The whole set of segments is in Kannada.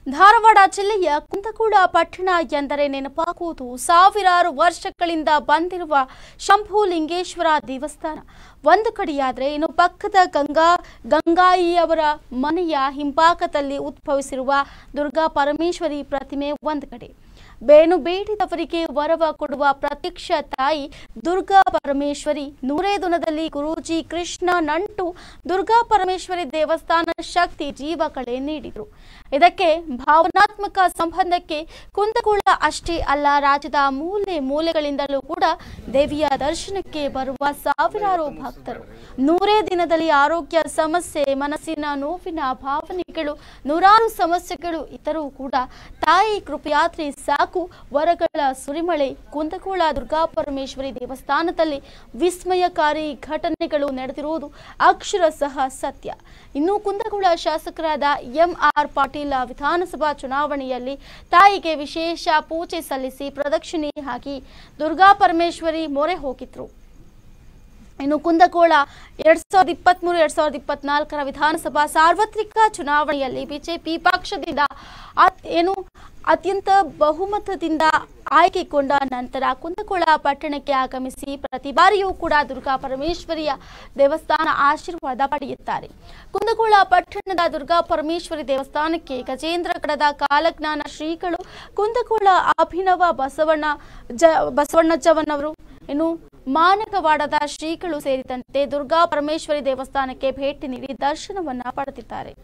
ಧಾರವಾಡ ಜಿಲ್ಲೆಯ ಕುಂದಗೂಡ ಪಟ್ಟಣ ಎಂದರೆ ನೆನಪಾಗುವುದು ಸಾವಿರಾರು ವರ್ಷಗಳಿಂದ ಬಂದಿರುವ ಶಂಭುಲಿಂಗೇಶ್ವರ ದೇವಸ್ಥಾನ ಒಂದು ಕಡೆಯಾದರೆ ಇನ್ನು ಪಕ್ಕದ ಗಂಗಾ ಗಂಗಾಯಿಯವರ ಮನೆಯ ಹಿಂಭಾಗದಲ್ಲಿ ಉದ್ಭವಿಸಿರುವ ದುರ್ಗಾ ಪರಮೇಶ್ವರಿ ಪ್ರತಿಮೆ ಒಂದು ಕಡೆ ಬೇನು ಬೇಡಿದವರಿಗೆ ವರವ ಕೊಡುವ ಪ್ರತ್ಯಕ್ಷ ತಾಯಿ ದುರ್ಗಾ ಪರಮೇಶ್ವರಿ ನೂರೇ ದಿನದಲ್ಲಿ ಗುರೂಜಿ ಕೃಷ್ಣ ನಂಟು ದುರ್ಗಾ ಪರಮೇಶ್ವರಿ ದೇವಸ್ಥಾನ ಶಕ್ತಿ ಜೀವಕಳೆ ನೀಡಿದರು ಇದಕ್ಕೆ ಭಾವನಾತ್ಮಕ ಸಂಬಂಧಕ್ಕೆ ಕುಂದಗೋಳ ಅಷ್ಟೇ ಅಲ್ಲ ರಾಜ್ಯದ ಮೂಲೆ ಮೂಲೆಗಳಿಂದಲೂ ಕೂಡ ದೇವಿಯ ದರ್ಶನಕ್ಕೆ ಬರುವ ಸಾವಿರಾರು ಭಕ್ತರು ನೂರೇ ದಿನದಲ್ಲಿ ಆರೋಗ್ಯ ಸಮಸ್ಯೆ ಮನಸ್ಸಿನ ನೋವಿನ ಭಾವನೆಗಳು ನೂರಾರು ಸಮಸ್ಯೆಗಳು ಇದ್ದರೂ ಕೂಡ ತಾಯಿ ಕೃಪಯಾತ್ರೆ ಸಾಕು ವರಗಳ ಸುರಿಮಳೆ ಕುಂದಗೋಳ ದುರ್ಗಾ ಪರಮೇಶ್ವರಿ ದೇವಸ್ಥಾನದಲ್ಲಿ ವಿಸ್ಮಯಕಾರಿ ಘಟನೆಗಳು ನಡೆದಿರುವುದು ಅಕ್ಷರಶಃ ಸತ್ಯ ಇನ್ನು ಕುಂದಗೋಳ ಶಾಸಕರಾದ ಎಂ ಆರ್ ಪಾಟೀಲ್ ವಿಧಾನಸಭಾ ಚುನಾವಣೆಯಲ್ಲಿ ತಾಯಿಗೆ ವಿಶೇಷ ಪೂಜೆ ಸಲ್ಲಿಸಿ ಪ್ರದಕ್ಷಿಣೆ ಹಾಕಿ ದುರ್ಗಾ ಪರಮೇಶ್ವರಿ ಮೊರೆ ಹೋಗಿದ್ರು ಇನ್ನು ಕುಂದಗೋಳ ಎರಡ್ ಸಾವಿರದ ಇಪ್ಪತ್ಮೂರು ಎರಡ್ ಸಾವಿರದ ಇಪ್ಪತ್ನಾಲ್ಕರ ವಿಧಾನಸಭಾ ಸಾರ್ವತ್ರಿಕ ಚುನಾವಣೆಯಲ್ಲಿ ಬಿಜೆಪಿ ಪಕ್ಷದಿಂದ ಅತ್- ಏನು ಅತ್ಯಂತ ಬಹುಮತದಿಂದ ಆಯ್ಕೆಗೊಂಡ ನಂತರ ಕುಂದಗೋಳ ಪಟ್ಟಣಕ್ಕೆ ಆಗಮಿಸಿ ಪ್ರತಿ ಬಾರಿಯೂ ಕೂಡ ದುರ್ಗಾ ಪರಮೇಶ್ವರಿಯ ದೇವಸ್ಥಾನ ಆಶೀರ್ವಾದ ಪಡೆಯುತ್ತಾರೆ ಕುಂದಗೋಳ ಪಟ್ಟಣದ ದುರ್ಗಾ ಪರಮೇಶ್ವರಿ ದೇವಸ್ಥಾನಕ್ಕೆ ಗಜೇಂದ್ರ ಕಡದ ಕಾಲಜ್ಞಾನ ಶ್ರೀಗಳು ಕುಂದಗೋಳ ಅಭಿನವ ಬಸವಣ್ಣ ಜ ಬಸವಣ್ಣಜ್ಜವನವರು ಇನ್ನು ಮಾನಕವಾಡದ ಶ್ರೀಗಳು ಸೇರಿದಂತೆ ದುರ್ಗಾ ಪರಮೇಶ್ವರಿ ದೇವಸ್ಥಾನಕ್ಕೆ ಭೇಟಿ ನೀಡಿ ದರ್ಶನವನ್ನ ಪಡೆದಿದ್ದಾರೆ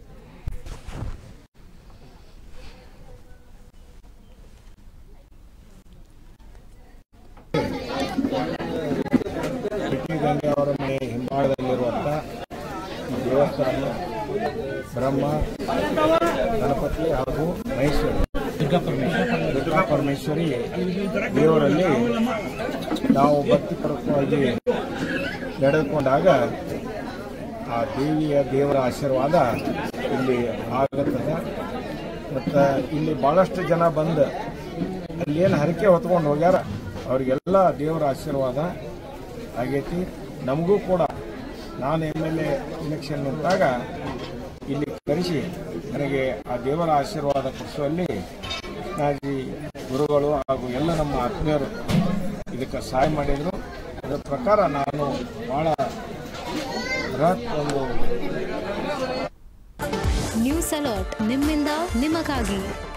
ಟಿ ಗಂಗೆ ಅವರ ಮನೆ ಹಿಂಭಾಗದಲ್ಲಿರುವಂಥ ಈ ದೇವಸ್ಥಾನ ಬ್ರಹ್ಮ ಗಣಪತಿ ಹಾಗೂ ಮಹೇಶ್ವರಿ ದುರ್ಗಾ ಪರಮೇಶ್ವರಿ ದುರ್ಗಾ ಪರಮೇಶ್ವರಿ ದೇವರಲ್ಲಿ ನಾವು ಭಕ್ತಿಪೂರ್ವಕವಾಗಿ ನಡೆದುಕೊಂಡಾಗ ಆ ದೇವಿಯ ದೇವರ ಆಶೀರ್ವಾದ ಇಲ್ಲಿ ಆಗುತ್ತದೆ ಮತ್ತು ಇಲ್ಲಿ ಭಾಳಷ್ಟು ಜನ ಬಂದು ಅಲ್ಲೇನು ಹರಕೆ ಹೊತ್ಕೊಂಡು ಹೋಗ್ಯಾರ ಅವ್ರಿಗೆಲ್ಲ ದೇವರ ಆಶೀರ್ವಾದ ಆಗೈತಿ ನಮಗೂ ಕೂಡ ನಾನು ಎಮ್ ಎಲ್ ಎ ಇಲೆಕ್ಷನ್ ನಿಂತಾಗ ಇಲ್ಲಿ ಕರೆಸಿ ನನಗೆ ಆ ದೇವರ ಆಶೀರ್ವಾದ ಕೊಡಿಸುವಲ್ಲಿ ನಾಜಿ ಗುರುಗಳು ಹಾಗೂ ಎಲ್ಲ ನಮ್ಮ ಆತ್ಮೀಯರು ಇದಕ್ಕೆ ಸಹಾಯ ಮಾಡಿದರು ಅದರ ಪ್ರಕಾರ ನಾನು ಭಾಳ ಬೃಹತ್ ಒಂದು ನ್ಯೂಸ್ ಅಲರ್ಟ್ ನಿಮ್ಮಿಂದ ನಿಮಗಾಗಿ